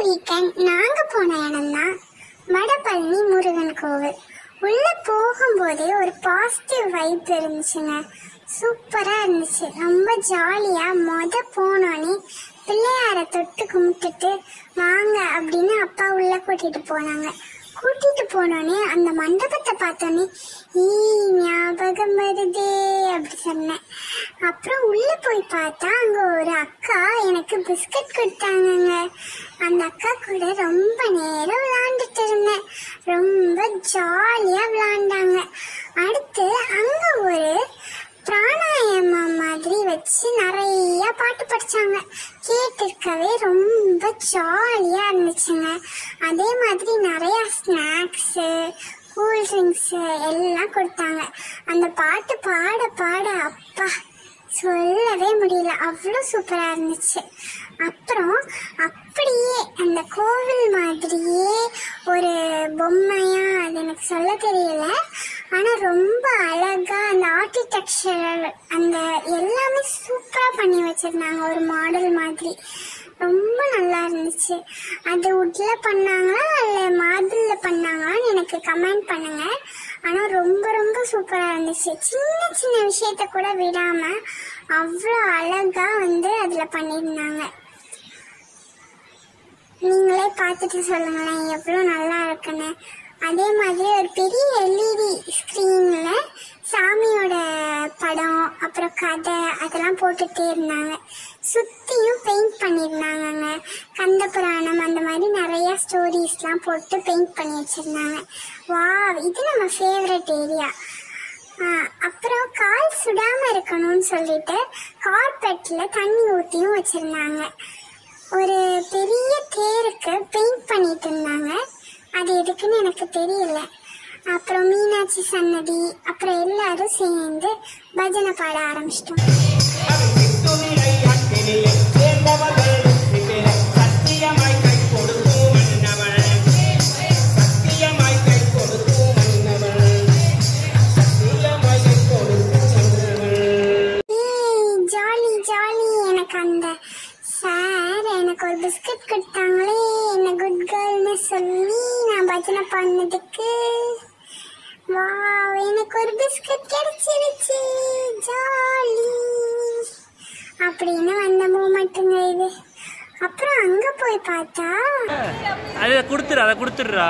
weekend நாங்க போன இடம் தான் வடபழனி முருகன் கோவில் உள்ள போகும்போதே ஒரு பாசிட்டிவ் வைப் இருந்துச்சுங்க சூப்பரா இருந்துச்சு ரொம்ப ஜாலியா மொத போனோனே பிள்ளையார தொட்டு கும்பிட்டுட்டு வாங்க அப்படின்னு அப்பா உள்ள கூட்டிட்டு போனாங்க கூட்டிட்டு போனோடனே அந்த மண்டபத்தை பார்த்தோன்னே ஈ ஞாபகம் வருதே அப்படி சொன்னேன் அப்புறம் உள்ள போய் பார்த்தா அங்க ஒரு அக்கா எனக்கு பிஸ்கட் கொடுத்தாங்கங்க அந்த அக்கா கூட ரொம்ப நேரம் விளையாண்டுட்டு இருந்தேன் ரொம்ப ஜாலியா விளையாண்டாங்க அடுத்து அங்க ஒரு பிராணாயாமம் மாதிரி வச்சு நிறைய பாட்டு படிச்சாங்க கேட்டிருக்கவே ரொம்ப ஜாலியா இருந்துச்சுங்க அதே மாதிரி நிறைய ஸ்நாக்ஸு கூல் ட்ரிங்க்ஸு எல்லாம் கொடுத்தாங்க அந்த பாட்டு பாட பாட அப்பா சொல்லவே முடியல அவ்வளோ சூப்பராக இருந்துச்சு அப்புறம் அப்படியே அந்த கோவில் மாதிரியே ஒரு பொம்மையா அது எனக்கு சொல்ல தெரியல ஆனால் ரொம்ப அழகா அந்த ஆர்கிடெக்சர் அந்த எல்லாமே சூப்பராக பண்ணி வச்சிருந்தாங்க ஒரு மாடல் மாதிரி ரொம்ப நல்லா இருந்துச்சு அது உட்ல பண்ணாங்களா இல்லை மார்பிள்ல பண்ணாங்களான்னு எனக்கு கமெண்ட் பண்ணுங்க ஆனால் ரொம்ப ரொம்ப சூப்பராக இருந்துச்சு சின்ன சின்ன விஷயத்த கூட விடாம அவ்வளோ அழகா வந்து அதில் பண்ணியிருந்தாங்க நீங்களே பார்த்துட்டு சொல்லுங்களேன் எவ்வளோ நல்லா இருக்குன்னு அதே மாதிரி ஒரு பெரிய எல்இடி ஸ்க்ரீனில் சாமியோட படம் அப்புறம் கதை அதெல்லாம் போட்டுட்டே இருந்தாங்க சுற்றியும் பெயிண்ட் பண்ணியிருந்தாங்கங்க கந்த புராணம் அந்த மாதிரி நிறைய ஸ்டோரிஸ்லாம் போட்டு பெயிண்ட் பண்ணி வச்சுருந்தாங்க வா இது நம்ம ஃபேவரட் ஏரியா அப்புறம் கால் சுடாம இருக்கணும்னு சொல்லிட்டு கார்பெட்ல தண்ணி ஊற்றியும் வச்சிருந்தாங்க ஒரு பெரிய தேருக்கு பெயிண்ட் பண்ணிட்டு இருந்தாங்க அது எதுக்குன்னு எனக்கு தெரியல அப்புறம் மீனாட்சி சன்னதி அப்புறம் எல்லாரும் சேர்ந்து பஜனை பாட ஆரம்பிச்சிட்டோம் சத்தியமாய் கை கொடுத்து மன்னவள் சத்தியமாய் கை கொடுத்து மன்னவள் சத்தியமாய் கை கொடுத்து மன்னவள் ஏய் ஜாலி ஜாலி எனக்கு அந்த சார் எனக்கு ஒரு பிஸ்கட் கொடுத்தாங்களே என்ன குட் கேர்ள்னு சொல்லி நான் பஜனை பண்ணதுக்கு வாவ் எனக்கு ஒரு பிஸ்கட் கிடைச்சிருச்சு ஜாலி அப்படின்னு வந்த மூமெண்ட்டுங்க இது அப்புறம் அங்க போய் பார்த்தா அதை கொடுத்துரு அதை கொடுத்துடுறா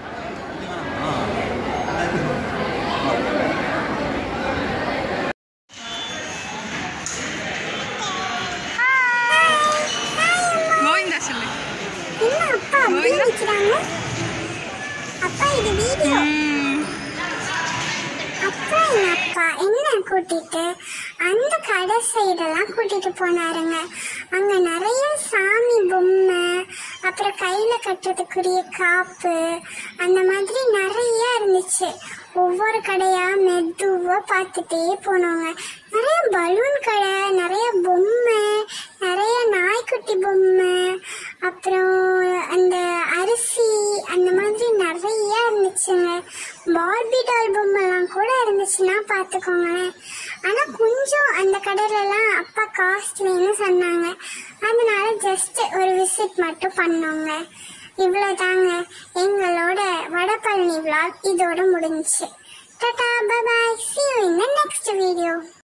கோவிந்தா சொல்லு என்ன அப்பா அப்படியே நிக்கிறாங்க அப்பா இது வீடியோ ம், அப்புறம் எங்க அப்பா என்ன கூட்டிட்டு அந்த கடை சைடெல்லாம் கூட்டிட்டு போனாருங்க அங்க நிறைய சாமி பொம்மை அப்புறம் கையில கட்டுறதுக்குரிய காப்பு அந்த மாதிரி நிறைய இருந்துச்சு ஒவ்வொரு கடையா மெதுவா பார்த்துட்டே போனோங்க நிறைய பலூன் கடை நிறைய பொம்மை நிறைய நாய்க்குட்டி பொம்மை அப்புறம் அந்த அரிசி அந்த மாதிரி நிறைய இருந்துச்சுங்க பார்பி டால் பொம்மைலாம் கூட இருந்துச்சுன்னா பார்த்துக்கோங்களேன் ஆனால் கொஞ்சம் அந்த கடையிலலாம் அப்பா காஸ்ட்லின்னு சொன்னாங்க அதனால ஜஸ்ட் ஒரு விசிட் மட்டும் பண்ணோங்க இவ்வளோதாங்க எங்களோட வடபழனி vlog இதோட முடிஞ்சுச்சு tata bye bye see you in the next video